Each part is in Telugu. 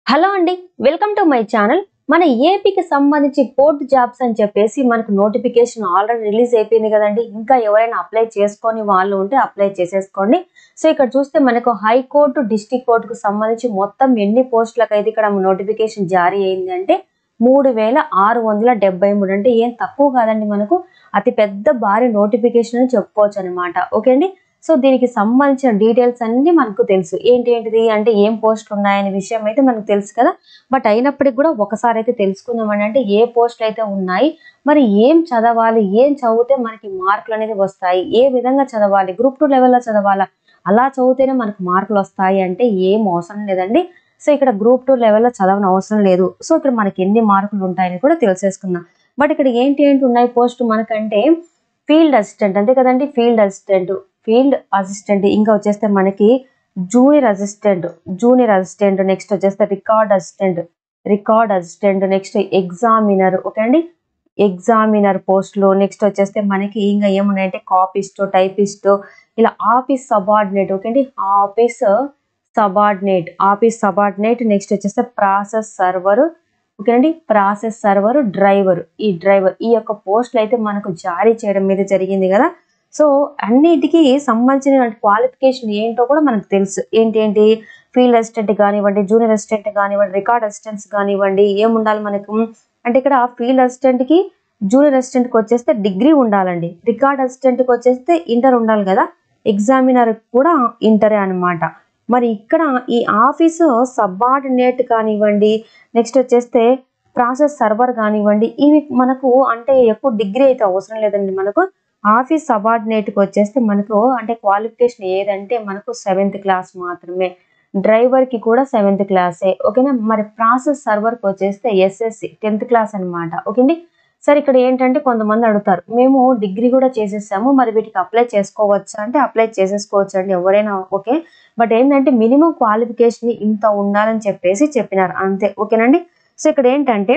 హలో అండి వెల్కమ్ టు మై ఛానల్ మన ఏపీకి సంబంధించి పోర్ట్ జాబ్స్ అని చెప్పేసి మనకు నోటిఫికేషన్ ఆల్రెడీ రిలీజ్ అయిపోయింది కదండి ఇంకా ఎవరైనా అప్లై చేసుకొని వాళ్ళు ఉంటే అప్లై చేసేసుకోండి సో ఇక్కడ చూస్తే మనకు హైకోర్టు డిస్టిక్ కోర్టుకు సంబంధించి మొత్తం ఎన్ని పోస్టులకు అయితే ఇక్కడ నోటిఫికేషన్ జారీ అయింది అంటే మూడు వేల ఆరు వందల డెబ్బై మూడు అంటే ఏం తక్కువ కాదండి మనకు అతి పెద్ద భారీ నోటిఫికేషన్ అని చెప్పుకోవచ్చు అనమాట ఓకే అండి సో దీనికి సంబంధించిన డీటెయిల్స్ అన్ని మనకు తెలుసు ఏంటి ఏంటిది అంటే ఏం పోస్టులు ఉన్నాయనే విషయం అయితే మనకు తెలుసు కదా బట్ అయినప్పటికీ కూడా ఒకసారి అయితే తెలుసుకుందామని అంటే ఏ పోస్టులు అయితే ఉన్నాయి మరి ఏం చదవాలి ఏం చదివితే మనకి మార్కులు అనేది వస్తాయి ఏ విధంగా చదవాలి గ్రూప్ టూ లెవెల్లో చదవాలా అలా చదివితేనే మనకు మార్కులు వస్తాయి అంటే ఏం అవసరం లేదండి సో ఇక్కడ గ్రూప్ టూ లెవెల్లో చదవని అవసరం లేదు సో ఇక్కడ మనకి ఎన్ని మార్కులు ఉంటాయని కూడా తెలిసేసుకుందాం బట్ ఇక్కడ ఏంటి ఏంటి ఉన్నాయి పోస్ట్ మనకంటే ఫీల్డ్ అసిస్టెంట్ అంతే కదండి ఫీల్డ్ అసిస్టెంట్ ఫీల్డ్ అసిస్టెంట్ ఇంకా వచ్చేస్తే మనకి junior assistant junior assistant next వచ్చేస్తే record assistant record assistant next examiner okay అండి ఎగ్జామినర్ పోస్టులు నెక్స్ట్ వచ్చేస్తే మనకి ఇంకా ఏమున్నాయంటే కాపిస్ట్ టైపిస్ట్ ఇలా ఆఫీస్ సబార్డినేట్ ఓకే అండి office subordinate office subordinate next వచ్చేస్తే ప్రాసెస్ సర్వర్ ఓకేనండి ప్రాసెస్ సర్వర్ డ్రైవర్ ఈ డ్రైవర్ ఈ యొక్క పోస్టులు అయితే మనకు జారీ చేయడం మీద జరిగింది కదా సో అన్నిటికీ సంబంధించిన క్వాలిఫికేషన్ ఏంటో కూడా మనకు తెలుసు ఏంటి ఏంటి ఫీల్డ్ అసిస్టెంట్ కానివ్వండి జూనియర్ అసిస్టెంట్ కానివ్వండి రికార్డ్ అసిస్టెంట్స్ కానివ్వండి ఏముండాలి మనకు అంటే ఇక్కడ ఫీల్డ్ అసిస్టెంట్కి జూనియర్ అసిస్టెంట్కి వచ్చేస్తే డిగ్రీ ఉండాలండి రికార్డ్ అసిస్టెంట్కి వచ్చేస్తే ఇంటర్ ఉండాలి కదా ఎగ్జామినర్ కూడా ఇంటరే అనమాట మరి ఇక్కడ ఈ ఆఫీసు సబార్డినేట్ కానివ్వండి నెక్స్ట్ వచ్చేస్తే ప్రాసెస్ సర్వర్ కానివ్వండి ఇవి మనకు అంటే ఎక్కువ డిగ్రీ అయితే అవసరం లేదండి మనకు ఆఫీస్ సబార్డినేట్కి వచ్చేస్తే మనకు అంటే క్వాలిఫికేషన్ ఏదంటే మనకు సెవెంత్ క్లాస్ మాత్రమే డ్రైవర్కి కూడా సెవెంత్ క్లాసే ఓకేనా మరి ప్రాసెస్ సర్వర్కి వచ్చేస్తే ఎస్ఎస్సి టెన్త్ క్లాస్ అనమాట ఓకేండి సరే ఇక్కడ ఏంటంటే కొంతమంది అడుగుతారు మేము డిగ్రీ కూడా చేసేసాము మరి వీటికి అప్లై చేసుకోవచ్చా అంటే అప్లై చేసేసుకోవచ్చు అండి ఎవరైనా ఓకే బట్ ఏంటంటే మినిమం క్వాలిఫికేషన్ ఇంత ఉండాలని చెప్పేసి చెప్పినారు అంతే ఓకేనండి సో ఇక్కడ ఏంటంటే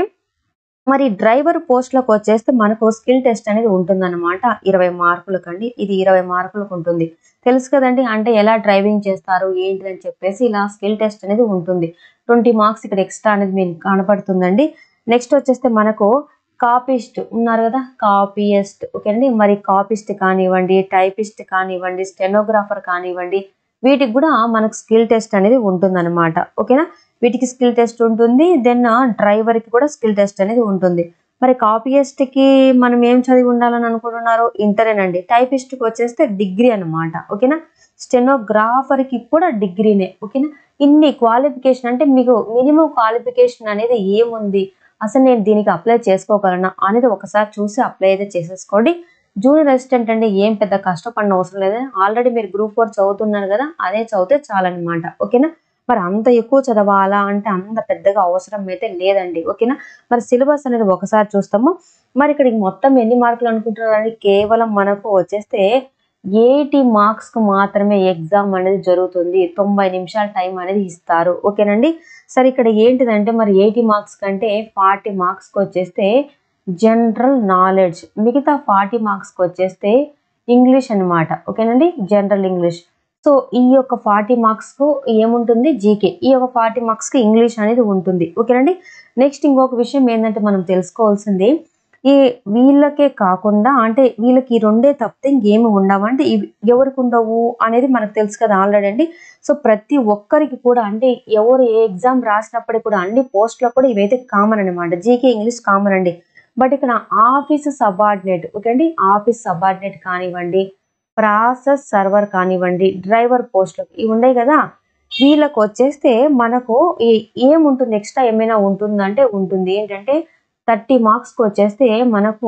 మరి డ్రైవర్ పోస్ట్లకు వచ్చేస్తే మనకు స్కిల్ టెస్ట్ అనేది ఉంటుందన్నమాట ఇరవై మార్కులకు అండి ఇది ఇరవై మార్కులకు ఉంటుంది తెలుసు కదండి అంటే ఎలా డ్రైవింగ్ చేస్తారు ఏంటి అని చెప్పేసి ఇలా స్కిల్ టెస్ట్ అనేది ఉంటుంది ట్వంటీ మార్క్స్ ఇక్కడ ఎక్స్ట్రా అనేది మీకు కనపడుతుందండి నెక్స్ట్ వచ్చేస్తే మనకు కాపిస్ట్ ఉన్నారు కదా కాపీయస్ట్ ఓకేనండి మరి కాపిస్ట్ కానివ్వండి టైపిస్ట్ కానివ్వండి స్టెనోగ్రాఫర్ కానివ్వండి వీటికి కూడా మనకు స్కిల్ టెస్ట్ అనేది ఉంటుందన్నమాట ఓకేనా వీటికి స్కిల్ టెస్ట్ ఉంటుంది దెన్ డ్రైవర్కి కూడా స్కిల్ టెస్ట్ అనేది ఉంటుంది మరి కాపీయస్ట్కి మనం ఏం చదివి ఉండాలని అనుకుంటున్నారు ఇంటరేనండి టైపిస్ట్కి వచ్చేస్తే డిగ్రీ అనమాట ఓకేనా స్టెనోగ్రాఫర్కి కూడా డిగ్రీనే ఓకేనా ఇన్ని క్వాలిఫికేషన్ అంటే మీకు మినిమం క్వాలిఫికేషన్ అనేది ఏముంది అసలు నేను దీనికి అప్లై చేసుకోగలనా అనేది ఒకసారి చూసి అప్లై అయితే చేసేసుకోండి జూనియర్ అసిస్టెంట్ అంటే ఏం పెద్ద కష్టపడిన అవసరం లేదు ఆల్రెడీ మీరు గ్రూప్ ఫోర్ చదువుతున్నారు కదా అదే చదివితే చాలన్నమాట ఓకేనా మరి అంత ఎక్కువ చదవాలా అంటే అంత పెద్దగా అవసరం అయితే లేదండి ఓకేనా మరి సిలబస్ అనేది ఒకసారి చూస్తాము మరి ఇక్కడ మొత్తం ఎన్ని మార్కులు అనుకుంటున్నారండి కేవలం మనకు వచ్చేస్తే ఎయిటీ మార్క్స్కు మాత్రమే ఎగ్జామ్ అనేది జరుగుతుంది తొంభై నిమిషాల టైం అనేది ఇస్తారు ఓకేనండి సరే ఇక్కడ ఏంటిదంటే మరి ఎయిటీ మార్క్స్ కంటే ఫార్టీ మార్క్స్కి వచ్చేస్తే జనరల్ నాలెడ్జ్ మిగతా ఫార్టీ మార్క్స్కి వచ్చేస్తే ఇంగ్లీష్ అనమాట ఓకేనండి జనరల్ ఇంగ్లీష్ సో ఈ యొక్క ఫార్టీ మార్క్స్కు ఏముంటుంది జీకే ఈ యొక్క ఫార్టీ మార్క్స్కి ఇంగ్లీష్ అనేది ఉంటుంది ఓకేనండి నెక్స్ట్ ఇంకొక విషయం ఏంటంటే మనం తెలుసుకోవాల్సింది ఈ వీళ్ళకే కాకుండా అంటే వీళ్ళకి ఈ రెండే తప్పితే ఇంకేమి ఉండవు అంటే ఇవి ఎవరికి ఉండవు అనేది మనకు తెలుసు కదా ఆల్రెడీ అండి సో ప్రతి ఒక్కరికి కూడా అంటే ఎవరు ఏ ఎగ్జామ్ రాసినప్పటికీ కూడా అన్ని పోస్టులకు కూడా ఇవైతే కామన్ అనమాట జీకే ఇంగ్లీష్ కామన్ అండి బట్ ఇక్కడ ఆఫీస్ సబార్డినేట్ ఓకే అండి ఆఫీస్ సబార్డినేట్ కానివ్వండి ప్రాసెస్ సర్వర్ కానివ్వండి డ్రైవర్ పోస్టులు ఇవి ఉన్నాయి కదా వీళ్ళకి వచ్చేస్తే మనకు ఏముంటుంది ఎక్స్ట్రా ఏమైనా ఉంటుందంటే ఉంటుంది ఏంటంటే థర్టీ మార్క్స్కి వచ్చేస్తే మనకు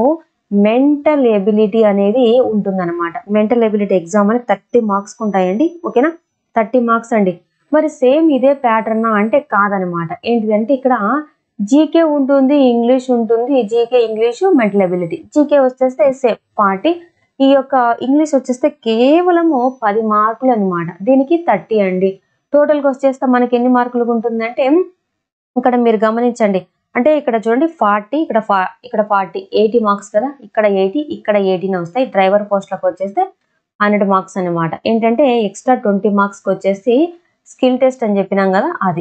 మెంటల్ ఎబిలిటీ అనేది ఉంటుందన్నమాట మెంటల్ ఎబిలిటీ ఎగ్జామ్ అని థర్టీ మార్క్స్కి ఉంటాయండి ఓకేనా థర్టీ మార్క్స్ అండి మరి సేమ్ ఇదే ప్యాటర్న్ అంటే కాదనమాట ఏంటిదంటే ఇక్కడ జీకే ఉంటుంది ఇంగ్లీష్ ఉంటుంది GK English mental ability GK వచ్చేస్తే సేమ్ ఫార్టీ ఈ యొక్క ఇంగ్లీష్ వచ్చేస్తే కేవలము పది మార్కులు అనమాట దీనికి థర్టీ అండి టోటల్గా వచ్చేస్తే మనకి ఎన్ని మార్కులు ఉంటుందంటే ఇక్కడ మీరు గమనించండి అంటే ఇక్కడ చూడండి ఫార్టీ ఇక్కడ ఫా ఇక్కడ ఫార్టీ ఎయిటీ మార్క్స్ కదా ఇక్కడ ఎయిటీ ఇక్కడ ఎయిటీన్ వస్తాయి డ్రైవర్ పోస్ట్లకు వచ్చేస్తే హండ్రెడ్ మార్క్స్ అనమాట ఏంటంటే ఎక్స్ట్రా ట్వంటీ మార్క్స్కి వచ్చేసి స్కిల్ టెస్ట్ అని చెప్పినాం కదా అది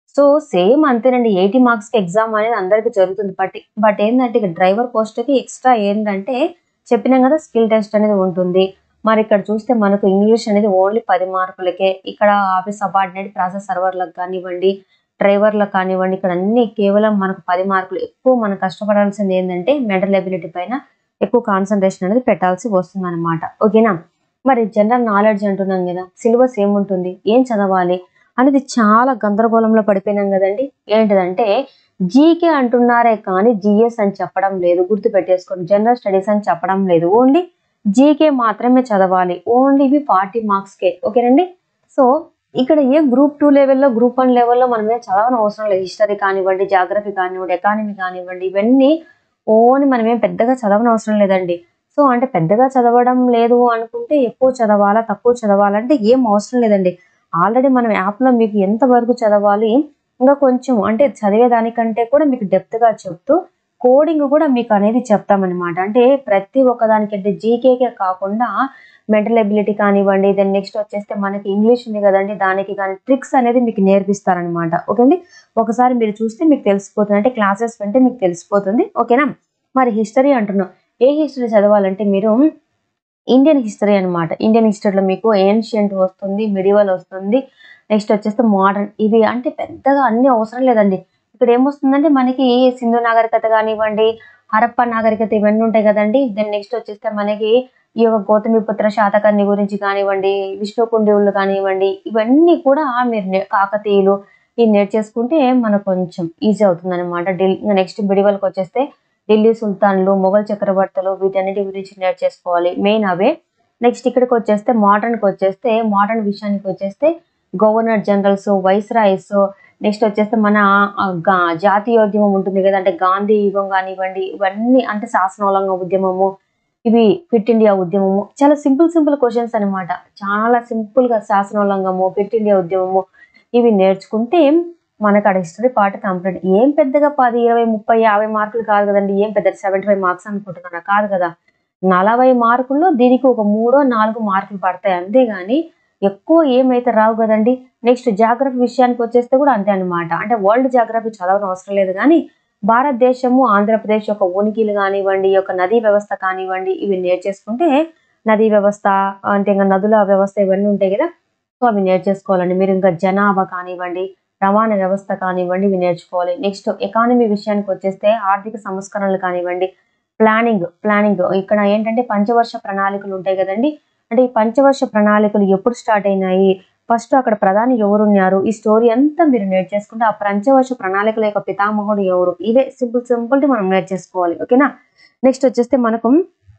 సో సేమ్ అంతేనండి ఎయిటీ మార్క్స్కి ఎగ్జామ్ అనేది అందరికీ జరుగుతుంది బట్ బట్ ఏంటంటే ఇక డ్రైవర్ పోస్ట్కి ఎక్స్ట్రా ఏంటంటే చెప్పినాం కదా స్కిల్ టెస్ట్ అనేది ఉంటుంది మరి ఇక్కడ చూస్తే మనకు ఇంగ్లీష్ అనేది ఓన్లీ పది మార్కులకే ఇక్కడ ఆఫీస్ సబార్డినేట్ ప్రాసెస్ సర్వర్లకు కానివ్వండి డ్రైవర్లకు కానివ్వండి ఇక్కడ అన్ని కేవలం మనకు పది మార్కులు ఎక్కువ మనం కష్టపడాల్సింది ఏంటంటే మెంటల్ ఎబిలిటీ పైన ఎక్కువ కాన్సన్ట్రేషన్ అనేది పెట్టాల్సి వస్తుంది అనమాట ఓకేనా మరి జనరల్ నాలెడ్జ్ అంటున్నాం కదా సిలబస్ ఏముంటుంది ఏం చదవాలి అనేది చాలా గందరగోళంలో పడిపోయినాం కదండి ఏంటిదంటే జీకే అంటున్నారే కానీ జిఎస్ అని చెప్పడం లేదు గుర్తు పెట్టేసుకోండి జనరల్ స్టడీస్ అని చెప్పడం లేదు ఓన్లీ జీకే మాత్రమే చదవాలి ఓన్లీ ఇవి ఫార్టీ మార్క్స్కే ఓకేనండి సో ఇక్కడ ఏ గ్రూప్ టూ లెవెల్లో గ్రూప్ వన్ లెవెల్లో మనం ఏం చదవని అవసరం లేదు హిస్టరీ కానివ్వండి జాగ్రఫీ కానివ్వండి ఎకానమీ కానివ్వండి ఇవన్నీ ఓన్లీ మనం ఏం పెద్దగా చదవని అవసరం లేదండి సో అంటే పెద్దగా చదవడం లేదు అనుకుంటే ఎక్కువ చదవాలా తక్కువ చదవాలంటే ఏం అవసరం లేదండి ఆల్రెడీ మనం యాప్లో మీకు ఎంత వరకు చదవాలి ఇంకా కొంచెం అంటే చదివేదానికంటే కూడా మీకు డెప్త్గా చెప్తూ కోడింగ్ కూడా మీకు అనేది చెప్తామన్నమాట అంటే ప్రతి ఒక్కదానికి అంటే జీకేకే కాకుండా మెంటల్ ఎబిలిటీ కానివ్వండి దెన్ నెక్స్ట్ వచ్చేస్తే మనకి ఇంగ్లీష్ ఉంది కదండి దానికి కానీ ట్రిక్స్ అనేది మీకు నేర్పిస్తారనమాట ఓకే అండి ఒకసారి మీరు చూస్తే మీకు తెలిసిపోతుంది అంటే క్లాసెస్ వింటే మీకు తెలిసిపోతుంది ఓకేనా మరి హిస్టరీ అంటున్నాం ఏ హిస్టరీ చదవాలంటే మీరు ఇండియన్ హిస్టరీ అన్నమాట ఇండియన్ హిస్టరీలో మీకు ఏన్షియంట్ వస్తుంది మిడివల్ వస్తుంది నెక్స్ట్ వచ్చేస్తే మోడర్న్ ఇవి అంటే పెద్దగా అన్ని అవసరం లేదండి ఇక్కడ ఏమొస్తుందంటే మనకి సింధు నాగరికత కానివ్వండి హరప్ప నాగరికత ఇవన్నీ ఉంటాయి కదండి దెన్ నెక్స్ట్ వచ్చేస్తే మనకి ఈ యొక్క గౌతమిపుత్ర శాతకర్ణి గురించి కానివ్వండి విష్ణుకుండేవులు కానివ్వండి ఇవన్నీ కూడా మీరు నే- కాకతీయులు ఇవి నేర్చేసుకుంటే మనకు కొంచెం ఈజీ అవుతుంది అనమాట ఢిల్లీ నెక్స్ట్ మిడివల్కి వచ్చేస్తే ఢిల్లీ సుల్తాన్లు మొఘల్ చక్రవర్తులు వీటన్నిటి గురించి నేర్చేసుకోవాలి మెయిన్ అవే నెక్స్ట్ ఇక్కడికి వచ్చేస్తే మోడర్న్కి వచ్చేస్తే మోడర్న్ విషయానికి వచ్చేస్తే గవర్నర్ జనరల్స్ వైస్రాయిస్ నెక్స్ట్ వచ్చేస్తే మన ఆ, గా- జాతీయోద్యమం ఉంటుంది కదా అంటే గాంధీ యుగం కానివ్వండి ఇవన్నీ అంటే శాసనోల్లంఘన ఉద్యమము ఇవి క్విట్ ఇండియా ఉద్యమము చాలా సింపుల్ సింపుల్ క్వశ్చన్స్ అన్నమాట చాలా సింపుల్ గా శాసనోల్లంఘము క్విట్ ఇండియా ఉద్యమము ఇవి నేర్చుకుంటే మనకు అక్కడ హిస్టరీ పార్ట్ కంప్లీట్ ఏం పెద్దగా పది ఇరవై ముప్పై యాభై మార్కులు కాదు కదండి ఏం పెద్ద సెవెంటీ ఫైవ్ మార్క్స్ అనుకుంటున్నారా కాదు కదా నలభై మార్కుల్లో దీనికి ఒక మూడో నాలుగు మార్కులు పడతాయి అంతేగాని ఎక్కువ ఏమైతే రావు కదండి నెక్స్ట్ జాగ్రఫీ విషయానికి వచ్చేస్తే కూడా అంతే అన్నమాట అంటే వరల్డ్ జాగ్రఫీ చదవడం అవసరం లేదు కానీ భారతదేశము ఆంధ్రప్రదేశ్ యొక్క ఉనికిలు కానివ్వండి ఈ యొక్క నదీ వ్యవస్థ కానివ్వండి ఇవి నేర్చేసుకుంటే నదీ వ్యవస్థ అంటే ఇంకా నదుల వ్యవస్థ ఇవన్నీ ఉంటాయి కదా సో అవి నేర్చేసుకోవాలండి మీరు ఇంకా జనాభా కానివ్వండి రవాణా వ్యవస్థ కానివ్వండి ఇవి నేర్చుకోవాలి నెక్స్ట్ ఎకానమీ విషయానికి వచ్చేస్తే ఆర్థిక సంస్కరణలు కానివ్వండి ప్లానింగ్ ప్లానింగ్ ఇక్కడ ఏంటంటే పంచవర్ష ప్రణాళికలు ఉంటాయి కదండి అంటే ఈ పంచవర్ష ప్రణాళికలు ఎప్పుడు స్టార్ట్ అయినాయి ఫస్ట్ అక్కడ ప్రధాని ఎవరున్నారు ఈ స్టోరీ అంతా మీరు నేర్చేసుకుంటే ఆ పంచవర్ష ప్రణాళికల యొక్క పితామహుడు ఎవరు ఇవే సింపుల్ సింపుల్ మనం నేర్చేసుకోవాలి ఓకేనా నెక్స్ట్ వచ్చేస్తే మనకు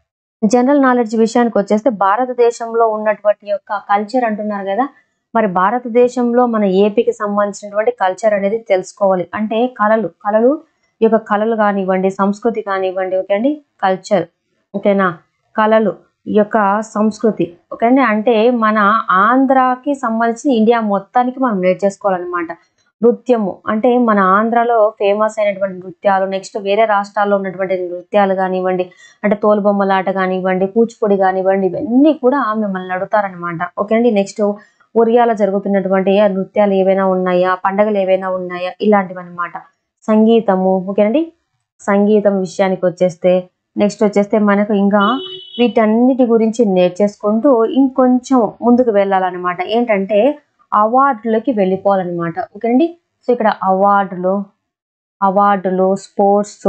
జనరల్ నాలెడ్జ్ విషయానికి వచ్చేస్తే భారతదేశంలో ఉన్నటువంటి యొక్క కల్చర్ అంటున్నారు కదా మరి భారతదేశంలో మన ఏపీకి సంబంధించినటువంటి కల్చర్ అనేది తెలుసుకోవాలి అంటే కళలు కళలు ఈ యొక్క కళలు కానివ్వండి సంస్కృతి కానివ్వండి ఓకే అండి కల్చర్ ఓకేనా కళలు ఈ యొక్క సంస్కృతి ఓకే అండి అంటే మన ఆంధ్రాకి సంబంధించిన ఇండియా మొత్తానికి మనం నేర్చేసుకోవాలన్నమాట నృత్యము అంటే మన ఆంధ్రాలో ఫేమస్ అయినటువంటి నృత్యాలు నెక్స్ట్ వేరే రాష్ట్రాల్లో ఉన్నటువంటి నృత్యాలు కానివ్వండి అంటే తోలుబొమ్మలాట కానివ్వండి కూచిపూడి కానివ్వండి ఇవన్నీ కూడా మిమ్మల్ని అడుగుతారనమాట ఓకే అండి నెక్స్ట్ ఒరియాలో జరుగుతున్నటువంటి ఆ నృత్యాలు ఏవైనా ఉన్నాయా పండగలు ఏవైనా ఉన్నాయా ఇలాంటివి అనమాట సంగీతము ఓకేనండి సంగీతం విషయానికి వచ్చేస్తే నెక్స్ట్ వచ్చేస్తే మనకు ఇంకా వీటన్నిటి గురించి నేర్చేసుకుంటూ ఇంకొంచెం ముందుకు వెళ్ళాలన్నమాట ఏంటంటే అవార్డులకి వెళ్ళిపోవాలన్నమాట ఓకేనండి సో ఇక్కడ అవార్డులు అవార్డులు స్పోర్ట్స్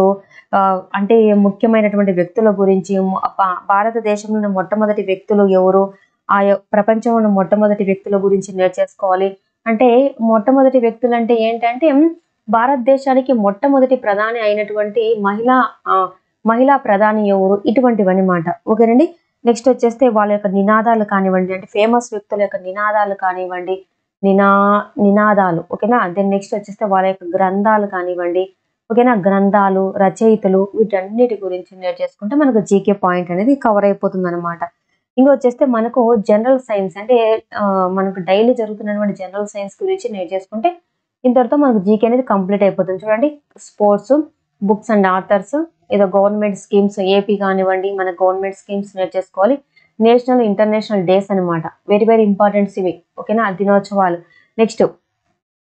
అంటే ముఖ్యమైనటువంటి వ్యక్తుల గురించి ము- భా- భారతదేశంలో మొట్టమొదటి వ్యక్తులు ఎవరు ఆ యొ- ప్రపంచంలో ఉన్న మొట్టమొదటి వ్యక్తుల గురించి నేర్చేసుకోవాలి అంటే మొట్టమొదటి వ్యక్తులు అంటే ఏంటంటే మ్, భారతదేశానికి మొట్టమొదటి ప్రధాని అయినటువంటి మహిళా ఆ, మహిళా ప్రధాని ఎవరు ఇటువంటివన్నమాట ఓకేనండి నెక్స్ట్ వచ్చేస్తే వాళ్ళ యొక్క నినాదాలు కానివ్వండి అంటే ఫేమస్ వ్యక్తుల యొక్క నినాదాలు కానివ్వండి నినా నినాదాలు ఓకేనా దెన్ నెక్స్ట్ వచ్చేస్తే వాళ్ళ యొక్క గ్రంథాలు కానివ్వండి ఓకేనా గ్రంథాలు రచయితలు వీటన్నిటి గురించి నేర్చేసుకుంటే మనకు జీకే పాయింట్ అనేది కవర్ అయిపోతుంది అనమాట ఇంకా వచ్చేస్తే మనకు జనరల్ సైన్స్ అంటే ఆ, మనకు డైలీ జరుగుతున్నటువంటి జనరల్ సైన్స్ గురించి నేర్చేసుకుంటే ఇంతటితో మనకు జీకే అనేది కంప్లీట్ అయిపోతుంది చూడండి స్పోర్ట్స్ బుక్స్ అండ్ ఆథర్స్ ఏదో గవర్నమెంట్ స్కీమ్స్ ఏపీ కానివ్వండి మన గవర్నమెంట్ స్కీమ్స్ నేర్చేసుకోవాలి నేషనల్ ఇంటర్నేషనల్ డేస్ అన్నమాట వెరీ వెరీ ఇంపార్టెంట్స్ ఇవి ఓకేనా దినోత్సవాలు నెక్స్ట్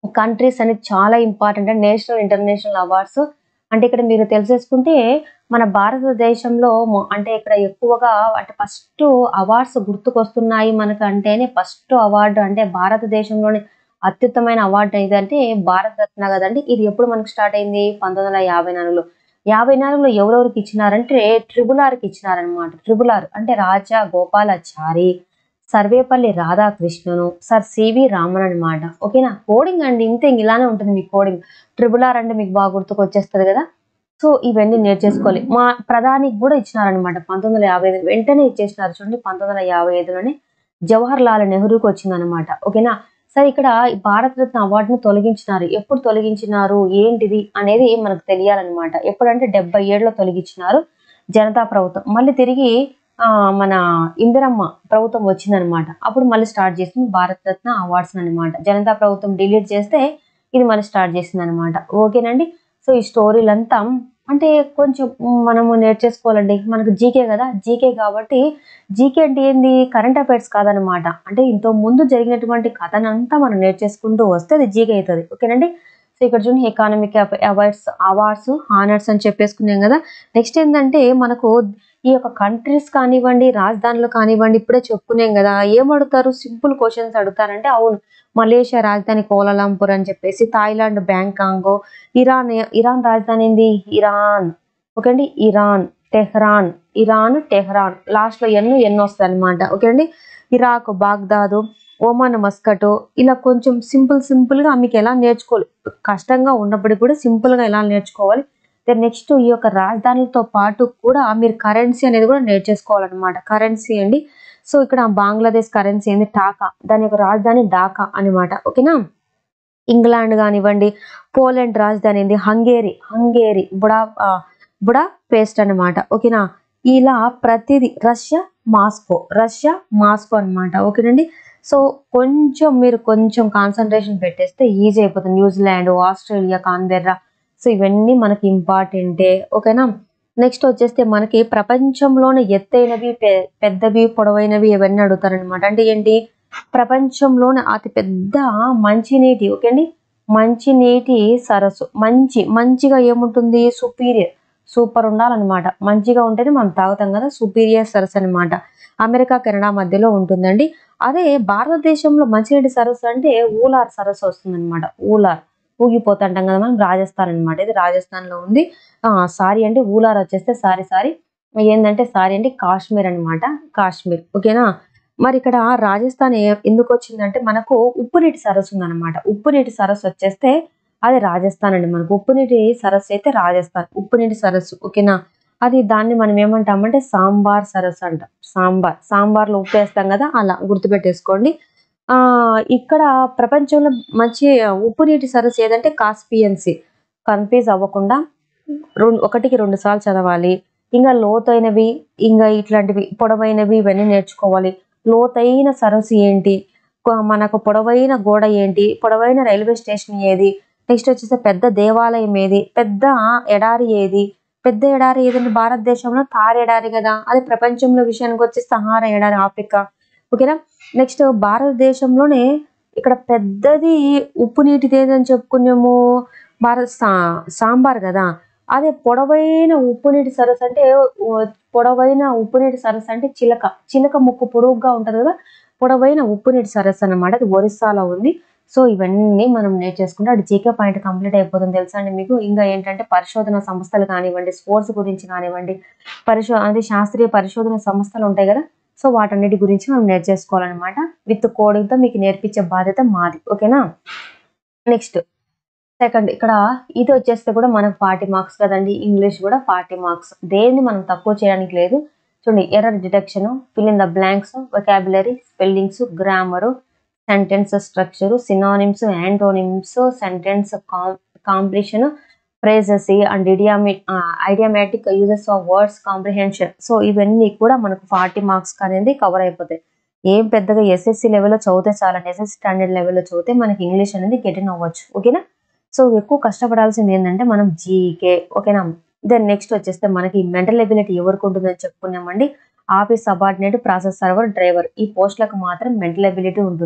కంట్రీస్ అనేది చాలా important and national international awards అంటే ఇక్కడ మీరు తెలిసేసుకుంటే మన భారతదేశంలో మొ- అంటే ఇక్కడ ఎక్కువగా అంటే ఫస్ట్ అవార్డ్స్ గుర్తుకొస్తున్నాయి మనకు అంటేనే ఫస్ట్ అవార్డు అంటే భారతదేశంలోని అత్యుత్తమైన అవార్డు ఏదంటే భారత రత్న కదండి ఇది ఎప్పుడు మనకు స్టార్ట్ అయింది పంతొమ్మిది వందల యాభై నాలుగులో యాభై నాలుగులో ఎవరెవరికి ఇచ్చినారంటే ట్రిబుల్ ఆర్కి ఇచ్చినారనమాట ట్రిబుల్ ఆర్ అంటే రాజా గోపాలాచారి సర్వేపల్లి రాధాకృష్ణను సార్ సివి రామన్ అనమాట ఓకేనా కోడింగ్ అండి ఇంతే ఇంక ఇలానే ఉంటుంది మీ కోడింగ్ ట్రిబుల్ ఆర్ అంటే మీకు బాగా గుర్తుకు వచ్చేస్తుంది కదా సో ఇవన్నీ నేర్చేసుకోవాలి మా ప్రధానికి కూడా ఇచ్చినారనమాట పంతొమ్మిది వందల యాభై ఐదు వెంటనే ఇచ్చేసినారు చూడండి పంతొమ్మిది వందల యాభై ఐదులోనే జవహర్ లాల్ నెహ్రూకి వచ్చిందనమాట ఓకేనా సరే ఇక్కడ ఈ భారతరత్న అవార్డును తొలగించినారు ఎప్పుడు తొలగించినారు ఏంటిది అనేది మనకు తెలియాలన్నమాట ఎప్పుడంటే డెబ్బై ఏడులో తొలగించినారు జనతా ప్రభుత్వం మళ్ళీ తిరిగి ఆ, మన ఇందిరమ్మ ప్రభుత్వం వచ్చిందనమాట అప్పుడు మళ్ళీ స్టార్ట్ చేసింది భారతరత్న అవార్డ్స్ అనమాట జనతా ప్రభుత్వం డిలీట్ చేస్తే ఇది మళ్ళీ స్టార్ట్ చేసింది అనమాట ఓకేనండి సో ఈ స్టోరీలంతా అంటే కొంచెం మనము నేర్చేసుకోవాలండి మనకు జీకే కదా జీకే కాబట్టి జీకే అంటే ఏంది కరెంట్ అఫైర్స్ కాదనమాట అంటే ఇంత ముందు జరిగినటువంటి కథనంతా మనం నేర్చేసుకుంటూ వస్తే అది జీకే అవుతుంది ఓకేనండి సో ఇక్కడ చూడండి ఎకానమిక్ అవార్డ్స్ అవార్డ్స్ హానర్స్ అని చెప్పేసుకున్నాం కదా నెక్స్ట్ ఏంటంటే మనకు ఈ యొక్క కంట్రీస్ కానివ్వండి రాజధానులు కానివ్వండి ఇప్పుడే చెప్పుకున్నాం కదా ఏం అడుగుతారు సింపుల్ క్వశ్చన్స్ అడుగుతారంటే అవును మలేషియా రాజధాని కోలాలంపూర్ అని చెప్పేసి థాయిలాండ్ బ్యాంకాంగ్ ఇరాన్ ఇరాన్ రాజధాని ఏంది ఇరాన్ ఓకే అండి Iran Tehran Iran Tehran last లో ఎన్నో ఎన్నో వస్తాయి అనమాట ఓకే అండి ఇరాక్ బాగ్దాదు ఓమాన్ మస్కట్ ఇలా కొంచెం సింపుల్ సింపుల్ గా మీకు ఎలా నేర్చుకోవాలి కష్టంగా ఉన్నప్పటికీ కూడా సింపుల్ గా ఎలా నేర్చుకోవాలి దెన్ నెక్స్ట్ ఈ యొక్క రాజధానులతో పాటు కూడా మీరు కరెన్సీ అనేది కూడా నేర్చేసుకోవాలన్నమాట కరెన్సీ అండి సో ఇక్కడ బంగ్లాదేశ్ కరెన్సీ ఏంది టాకా దాని యొక్క రాజధాని ఢాకా అన్నమాట ఓకేనా ఇంగ్లాండ్ కానివ్వండి పోలాండ్ రాజధాని ఏంది హంగేరి హంగేరి బుడా ఆ, బుడా పేస్ట్ అన్నమాట ఓకేనా ఇలా ప్రతిదీ రష్యా మాస్కో రష్యా మాస్కో అన్నమాట ఓకేనండి సో కొంచెం మీరు కొంచెం కాన్సన్ట్రేషన్ పెట్టేస్తే ఈజీ అయిపోతుంది న్యూజిలాండ్ ఆస్ట్రేలియా కాన్బెర్రా సో ఇవన్నీ మనకి ఇంపార్టెంటే ఓకేనా నెక్స్ట్ వచ్చేస్తే మనకి ప్రపంచంలోనే ఎత్తైనవి పె- పెద్దవి పొడవైనవి ఇవన్నీ అడుగుతారనమాట అంటే ఏంటి ప్రపంచంలోనే అతి పెద్ద మంచినీటి ఓకే అండి మంచినీటి సరస్సు మంచి మంచిగా ఏముంటుంది సుపీరియర్ సూపర్ ఉండాలన్నమాట మంచిగా ఉంటేనే మనం తాగుతాం కదా సుపీరియర్ సరస్సు అన్నమాట అమెరికా కెనడా మధ్యలో ఉంటుందండి అదే భారతదేశంలో మంచినీటి సరస్సు అంటే ఊలార్ సరస్సు వస్తుందన్నమాట ఊలార్ ఊగిపోతుంటాం కదా మనం రాజస్థాన్ అన్నమాట ఇది రాజస్థాన్ లో ఉంది ఆ సారీ అంటే ఊలార్ వచ్చేస్తే సారీ సారీ ఏంటంటే సారీ అంటే కాశ్మీర్ అన్నమాట కాశ్మీర్ ఓకేనా మరి ఇక్కడ రాజస్థాన్ ఏ- ఎందుకు వచ్చిందంటే మనకు ఉప్పు నీటి సరస్సు ఉందన్నమాట ఉప్పు నీటి సరస్సు వచ్చేస్తే అది రాజస్థాన్ అండి మనకు ఉప్పు నీటి సరస్సు అయితే రాజస్థాన్ ఉప్పు నీటి సరస్సు ఓకేనా అది దాన్ని మనం ఏమంటామంటే సాంబార్ సరస్సు అంటాం సాంబార్ సాంబార్లో ఉప్పు వేస్తాం కదా అలా గుర్తుపెట్టేసుకోండి ఆ ఇక్కడ ప్రపంచంలో మంచి ఉప్పు నీటి సరస్సు ఏదంటే కాస్పియన్ సీ కన్ఫ్యూజ్ అవ్వకుండా రెండు ఒకటికి రెండు సార్లు చదవాలి ఇంకా లోతైనవి ఇంకా ఇట్లాంటివి పొడవైనవి ఇవన్నీ నేర్చుకోవాలి లోతైన సరస్సు ఏంటి కొ- మనకు పొడవైన గోడ ఏంటి పొడవైన రైల్వే స్టేషన్ ఏది నెక్స్ట్ వచ్చేసి పెద్ద దేవాలయం ఏది పెద్ద ఎడారి ఏది పెద్ద ఎడారి ఏదంటే భారతదేశంలో తార్ ఎడారి కదా అది ప్రపంచంలో విషయానికి వచ్చి సహారా ఎడారి ఆఫ్రికా ఓకేనా నెక్స్ట్ భారతదేశంలోనే ఇక్కడ పెద్దది ఉప్పు నీటిది ఏదని చెప్పుకున్నాము భారత్ సా సాంబార్ కదా అదే పొడవైన ఉప్పు నీటి సరస్సు అంటే ఉ- పొడవైన ఉప్పు నీటి సరస్సు అంటే చిలక చిలక ముక్కు పొడుగ్గా ఉంటది కదా పొడవైన ఉప్పు నీటి సరస్సు అన్నమాట అది ఒరిస్సాలో ఉంది సో ఇవన్నీ మనం నేర్చేసుకుంటే అది జీకే పాయింట్ కంప్లీట్ అయిపోతుంది తెలుసా అండి మీకు ఇంకా ఏంటంటే పరిశోధన సంస్థలు కానివ్వండి స్పోర్ట్స్ గురించి కానివ్వండి పరిశో అంటే శాస్త్రీయ పరిశోధన సంస్థలు ఉంటాయి కదా సో వాటన్నిటి గురించి మనం నేర్చేసుకోవాలన్నమాట విత్ కోడింగ్ తో మీకు నేర్పించే బాధ్యత మాది ఓకేనా నెక్స్ట్ సెకండ్ ఇక్కడ ఇది వచ్చేస్తే కూడా మనకు ఫార్టీ మార్క్స్ కదండి ఇంగ్లీష్ కూడా ఫార్టీ మార్క్స్ దేన్ని మనం తక్కువ చేయడానికి లేదు చూడండి error detection fill in the blanks vocabulary spellings grammar sentence structure synonyms antonyms sentence completion phrases and idiom idiomatic uses of words comprehension so ఇవన్నీ కూడా మనకు ఫార్టీ మార్క్స్ అనేది కవర్ అయిపోతాయి ఏం పెద్దగా ఎస్ఎస్సి లెవెల్లో చదివితే చాలండి ఎస్ఎస్సి స్టాండర్డ్ లెవెల్లో చదివితే మనకి ఇంగ్లీష్ అనేది గెటిన్ అవ్వచ్చు ఓకేనా సో ఎక్కువ కష్టపడాల్సింది ఏంటంటే మనం జీకే ఓకేనా దెన్ నెక్స్ట్ వచ్చేస్తే మనకి మెంటల్ ఎబిలిటీ ఎవరికి ఉంటుందని చెప్పుకున్నామండి office subordinate process server driver ఈ పోస్టులకు మాత్రం మెంటల్ ఎబిలిటీ ఉంటుంది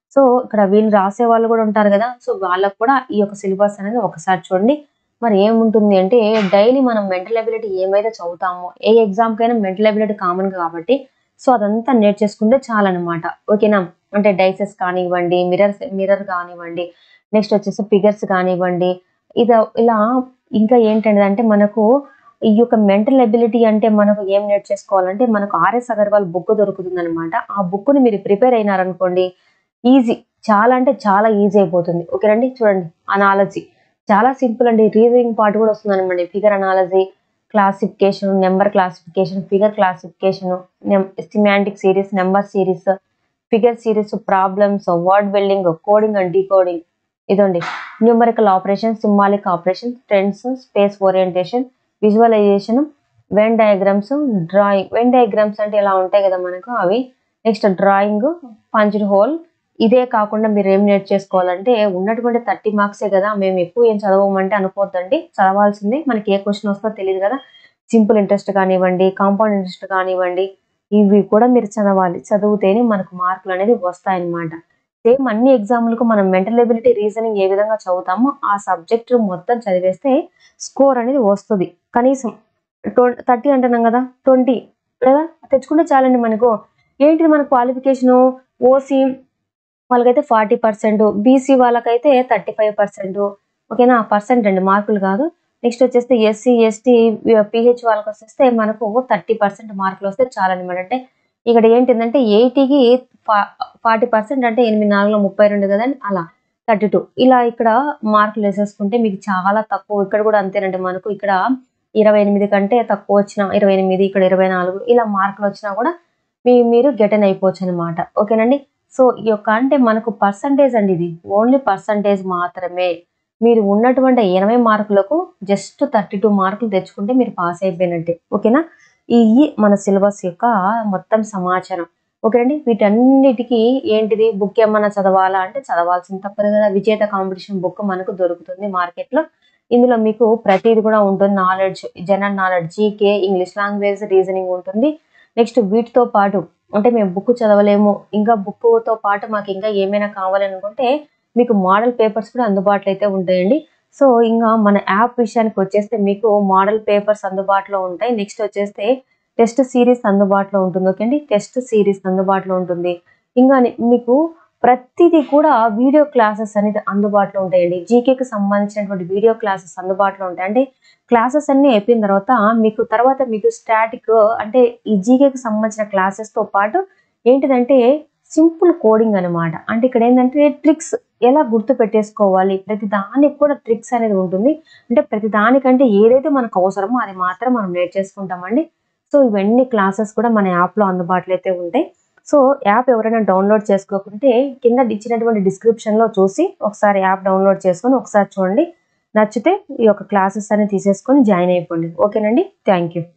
సో ఇక్కడ వీళ్ళు రాసే వాళ్ళు కూడా ఉంటారు కదా సో వాళ్ళకు కూడా ఈ యొక్క సిలబస్ అనేది ఒకసారి చూడండి మరి ఏముంటుంది అంటే డైలీ మనం మెంటల్ ఎబిలిటీ ఏమైతే చదువుతామో ఏ ఎగ్జామ్ కైనా మెంటల్ ఎబిలిటీ కామన్ కాబట్టి సో అదంతా నేర్చేసుకుంటే చాలన్నమాట ఓకేనా అంటే డైసెస్ కానివ్వండి మిరర్స్ మిర్రర్ కానివ్వండి నెక్స్ట్ వచ్చేసి ఫిగర్స్ కానివ్వండి ఇది ఇలా ఇంకా ఏంటంటే అంటే మనకు ఈ యొక్క మెంటల్ ఎబిలిటీ అంటే మనకు ఏం నేర్చేసుకోవాలంటే మనకు ఆర్ఎస్ అగర్వాల్ బుక్ దొరుకుతుంది అనమాట ఆ book ని మీరు ప్రిపేర్ అయినారనుకోండి ఈజీ చాలా అంటే చాలా ఈజీ అయిపోతుంది ఓకేనండి చూడండి అనాలజీ చాలా సింపుల్ అండి రీజనింగ్ పార్ట్ కూడా వస్తుంది అనమాట figure analogy classification number classification figure classification semantic series number series figure series problems word building coding and decoding ఇదండి numerical operation symbolic operation trends space orientation visualisation Venn diagrams drawing Venn diagrams అంటే ఇలా ఉంటాయి కదా మనకు అవి నెక్స్ట్ డ్రాయింగ్ పంచ్డ్ హోల్ ఇదే కాకుండా మీరు ఏం నేర్చేసుకోవాలంటే ఉన్నటువంటి థర్టీ మార్క్సే కదా మేము ఎక్కువ ఏం చదవమంటే అనుకోవద్దండి చదవాల్సిందే మనకి ఏ క్వశ్చన్ వస్తుందో తెలియదు కదా సింపుల్ ఇంట్రెస్ట్ కానివ్వండి కాంపౌండ్ ఇంట్రెస్ట్ కానివ్వండి ఇవి కూడా మీరు చదవాలి చదివితేనే మనకు మార్కులు అనేది వస్తాయన్నమాట సేమ్ అన్ని ఎగ్జామ్లకు మనం మెంటల్ ఎబిలిటీ రీజనింగ్ ఏ విధంగా చదువుతామో ఆ సబ్జెక్ట్ మొత్తం చదివేస్తే స్కోర్ అనేది వస్తుంది కనీసం థర్టీ అంటున్నాం కదా ట్వంటీ లేదా తెచ్చుకుంటే చాలండి మనకు ఏంటిది మన క్వాలిఫికేషన్ ఓసీ వాళ్ళకైతే ఫార్టీ పర్సెంట్ బీసీ వాళ్ళకైతే థర్టీ ఫైవ్ పర్సెంట్ ఓకేనా పర్సెంట్ అండి మార్కులు కాదు నెక్స్ట్ వచ్చేస్తే ఎస్సీ ఎస్టీ పిహెచ్ వాళ్ళకి వచ్చేస్తే మనకు థర్టీ పర్సెంట్ మార్కులు వస్తే చాలన్నమాట అంటే ఇక్కడ ఏంటిదంటే ఎయిటీకి ఫార్టీ పర్సెంట్ అంటే ఎనిమిది నాలుగులో ముప్పై రెండు కదండి అలా థర్టీ టూ ఇలా ఇక్కడ మార్కులు వేసేసుకుంటే మీకు చాలా తక్కువ ఇక్కడ కూడా అంతేనండి మనకు ఇక్కడ ఇరవై ఎనిమిది కంటే తక్కువ వచ్చిన ఇరవై ఎనిమిది ఇక్కడ ఇరవై నాలుగు ఇలా మార్కులు వచ్చినా కూడా మీ మీరు గెటన్ అయిపోవచ్చు అనమాట ఓకేనండి సో ఈ యొక్క అంటే మనకు పర్సంటేజ్ అండి ఇది ఓన్లీ పర్సంటేజ్ మాత్రమే మీరు ఉన్నటువంటి ఎనభై మార్కులకు జస్ట్ థర్టీ టూ మార్కులు తెచ్చుకుంటే మీరు పాస్ అయిపోయినట్టే ఓకేనా ఈ మన సిలబస్ యొక్క మొత్తం సమాచారం ఓకేనండి వీటన్నిటికీ ఏంటిది బుక్ ఏమన్నా చదవాలా అంటే చదవాల్సింది తప్పదు కదా విజేత కాంపిటీషన్ బుక్ మనకు దొరుకుతుంది మార్కెట్లో ఇందులో మీకు ప్రతిది కూడా ఉంటుంది knowledge general knowledge GK English language reasoning ఉంటుంది నెక్స్ట్ వీటితో పాటు అంటే మేము బుక్ చదవలేము ఇంకా బుక్తో పాటు మాకు ఇంకా ఏమైనా కావాలనుకుంటే మీకు మోడల్ పేపర్స్ కూడా అందుబాటులో అయితే ఉంటాయండి సో ఇంకా మన యాప్ విషయానికి వచ్చేస్తే మీకు మోడల్ పేపర్స్ అందుబాటులో ఉంటాయి నెక్స్ట్ వచ్చేస్తే టెస్ట్ సిరీస్ అందుబాటులో ఉంటుంది ఓకే అండి టెస్ట్ సిరీస్ అందుబాటులో ఉంటుంది ఇంకా ని- మీకు ప్రతిదీ కూడా వీడియో క్లాసెస్ అనేది అందుబాటులో ఉంటాయండి జీకేకి సంబంధించినటువంటి వీడియో క్లాసెస్ అందుబాటులో ఉంటాయి అంటే క్లాసెస్ అన్ని అయిపోయిన తర్వాత మీకు తర్వాత మీకు స్టాటిక్ అంటే ఈ జీకేకి సంబంధించిన classes తో పాటు ఏంటిదంటే సింపుల్ కోడింగ్ అన్నమాట అంటే ఇక్కడ ఏంటంటే ట్రిక్స్ ఎలా గుర్తు పెట్టేసుకోవాలి ప్రతి దానికి కూడా ట్రిక్స్ అనేది ఉంటుంది అంటే ప్రతి దానికంటే ఏదైతే మనకు అవసరమో అది మాత్రం మనం నేర్చేసుకుంటామండి సో ఇవన్నీ క్లాసెస్ కూడా మన యాప్లో అందుబాటులో అయితే ఉంటాయి సో యాప్ ఎవరైనా డౌన్లోడ్ చేసుకోకుంటే కింద ఇచ్చినటువంటి డిస్క్రిప్షన్లో చూసి ఒకసారి యాప్ డౌన్లోడ్ చేసుకొని ఒకసారి చూడండి నచ్చితే ఈ యొక్క క్లాసెస్ అనేది తీసేసుకొని జాయిన్ అయిపోండి ఓకేనండి థ్యాంక్ యూ